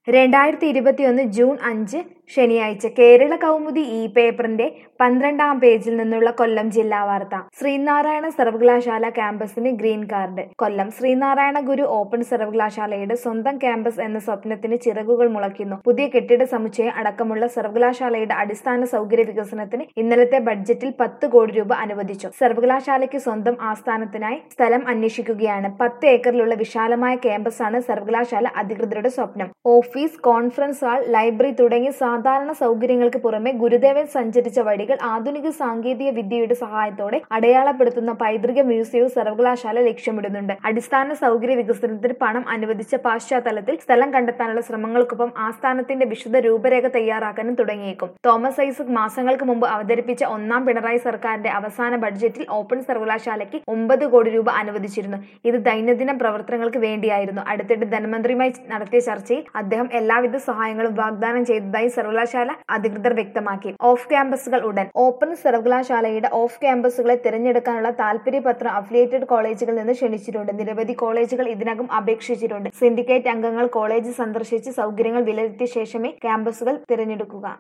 രണ്ടായിരത്തി ഇരുപത്തിയൊന്ന് ജൂൺ അഞ്ച് ശനിയാഴ്ച കേരള കൗമുദി ഇ പേപ്പറിന്റെ പന്ത്രണ്ടാം പേജിൽ നിന്നുള്ള കൊല്ലം ജില്ലാ വാർത്ത ശ്രീനാരായണ സർവകലാശാല ക്യാമ്പസിന് green card Kollam Sreenarayana Guru open സർവകലാശാലയുടെ സ്വന്തം ക്യാമ്പസ് എന്ന സ്വപ്നത്തിന് ചിറകുകൾ മുളയ്ക്കുന്നു പുതിയ കെട്ടിട സമുച്ചയം അടക്കമുള്ള സർവകലാശാലയുടെ അടിസ്ഥാന സൗകര്യ വികസനത്തിന് ഇന്നലത്തെ ബഡ്ജറ്റിൽ പത്ത് കോടി രൂപ അനുവദിച്ചു സർവകലാശാലയ്ക്ക് സ്വന്തം ആസ്ഥാനത്തിനായി സ്ഥലം അന്വേഷിക്കുകയാണ് പത്ത് ഏക്കറിലുള്ള വിശാലമായ ക്യാമ്പസാണ് സർവകലാശാല അധികൃതരുടെ സ്വപ്നം ഓഫീസ് കോൺഫറൻസ് ഹാൾ ലൈബ്രറി തുടങ്ങിയ സാധാരണ സൗകര്യങ്ങൾക്ക് പുറമെ ഗുരുദേവൻ സഞ്ചരിച്ച വഴികൾ ആധുനിക സാങ്കേതിക വിദ്യയുടെ സഹായത്തോടെ അടയാളപ്പെടുത്തുന്ന പൈതൃക മ്യൂസിയവും സർവകലാശാല ലക്ഷ്യമിടുന്നുണ്ട് അടിസ്ഥാന സൗകര്യ വികസനത്തിന് പണം അനുവദിച്ച പശ്ചാത്തലത്തിൽ സ്ഥലം കണ്ടെത്താനുള്ള ശ്രമങ്ങൾക്കൊപ്പം ആസ്ഥാനത്തിന്റെ വിശദ രൂപരേഖ തയ്യാറാക്കാനും തുടങ്ങിയേക്കും തോമസ് ഐസക് മാസങ്ങൾക്ക് മുമ്പ് അവതരിപ്പിച്ച ഒന്നാം പിണറായി സർക്കാരിന്റെ അവസാന ബഡ്ജറ്റിൽ ഓപ്പൺ സർവകലാശാലയ്ക്ക് ഒമ്പത് കോടി രൂപ അനുവദിച്ചിരുന്നു ഇത് ദൈനംദിന പ്രവർത്തനങ്ങൾക്ക് വേണ്ടിയായിരുന്നു അടുത്തിടെ ധനമന്ത്രിയുമായി നടത്തിയ ചർച്ചയിൽ അദ്ദേഹം എല്ലാവിധ സഹായങ്ങളും വാഗ്ദാനം ചെയ്തതായി സർവകലാശാല അധികൃതർ വ്യക്തമാക്കി ഓഫ് ക്യാമ്പസുകൾ ഉടൻ ഓപ്പൺ സർവകലാശാലയുടെ ഓഫ് ക്യാമ്പസുകളെ തിരഞ്ഞെടുക്കാനുള്ള താൽപര്യപത്രം അഫിലിയേറ്റഡ് കോളേജുകളിൽ നിന്ന് ക്ഷണിച്ചിട്ടുണ്ട് നിരവധി കോളേജുകൾ ഇതിനകം അപേക്ഷിച്ചിട്ടുണ്ട് സിൻഡിക്കേറ്റ് അംഗങ്ങൾ കോളേജ് സന്ദർശിച്ച് സൗകര്യങ്ങൾ വിലയിരുത്തിയ ശേഷമേ ക്യാമ്പസുകൾ തിരഞ്ഞെടുക്കുക